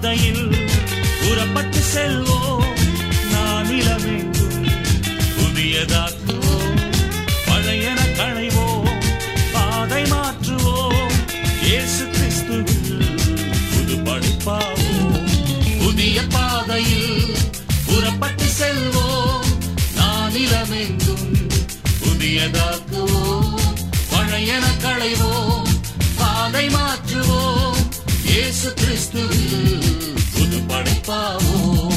பாதையில் புறப்பட்டு செல்வோம் நான் இளமெங்கும் புதியதாக்குவோம் பழையன களைவோம் பாதை மாற்றுவோம் இயேசு கிறிஸ்துவில் புது படைப்பாவோம் புதிய பாதையில் புறப்பட்டு செல்வோம் நான் இளமெங்கும் புதியதாக்குவோம் பழையன களைவோம் பாதை மாற்றுவோம் இயேசு கிறிஸ்துவில் புது படைப்பாவோம்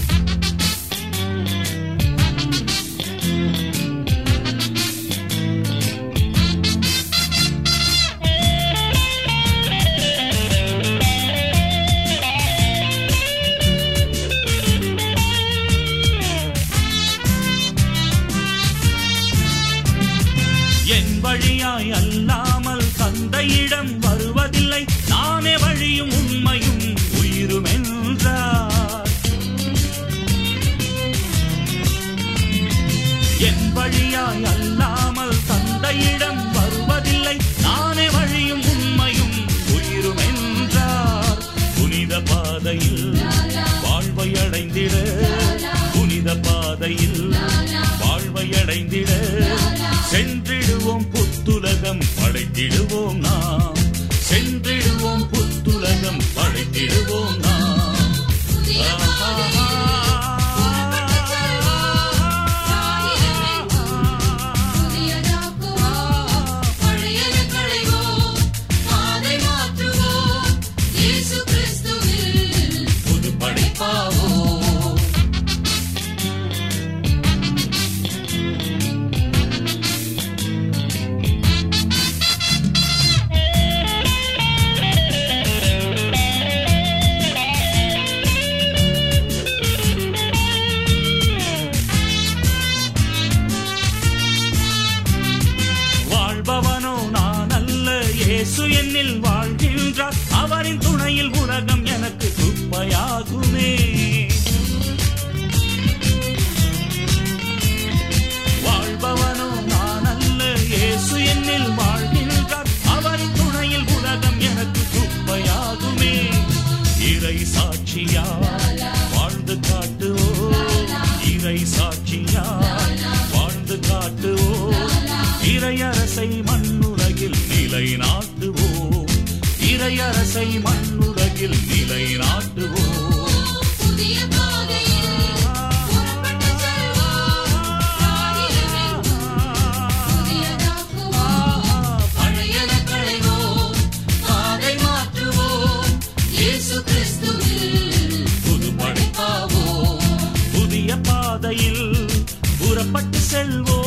என் வழியாய் அல்லாமல் தந்தையிடம் வருவதில்லை நானே வழியும் உண்மையும் உயிரும் என்றார் என் வழியாய் அல்லாமல் தந்தையிடம் வருவதில்லை நானே வழியும் உண்மையும் உயிரும் என்றார் புனித பாதையில் வாழ்வை அடைந்திட புனித பாதையில் வாழ்வை அடைந்திட சென்றிடுவோம் புத்துலகம் படைத்திடுவோம் நாம் சென்றிடுவோம் புத்துலகம் படைத்திடுவோம் நாம் புது படைப்பாவோம் வாழ்பவனோ நான் அல்ல இயேசு என்னில் வாழ்கின்றார் அவரின் துணையில் உலகம் எனக்கு குப்பையாகுமே வாழ்பவனோ நான் அல்ல இயேசு என்னில் வாழ்கின்றார் அவரின் துணையில் உலகம் எனக்கு குப்பையாகுமே இறை சாட்சியா வாழ்ந்து காட்டுவோம் இறை சாட்சியா வாழ்ந்து காட்டுவோம் இறையரசை மண்ணுலகில் நிலைநாட்டுவோம் இறையரசை மண்ணுலகில் நிலைநாட்டுவோம் புதிய பாதையில் புறப்பட்டு செல்வோம் புதியதாக்குவோம் பழையன களைவோம் பாதை மாற்றுவோம் இயேசு கிறிஸ்துவில் புது படைப்பாவோம் புதிய பாதையில் புறப்பட்டு செல்வோம்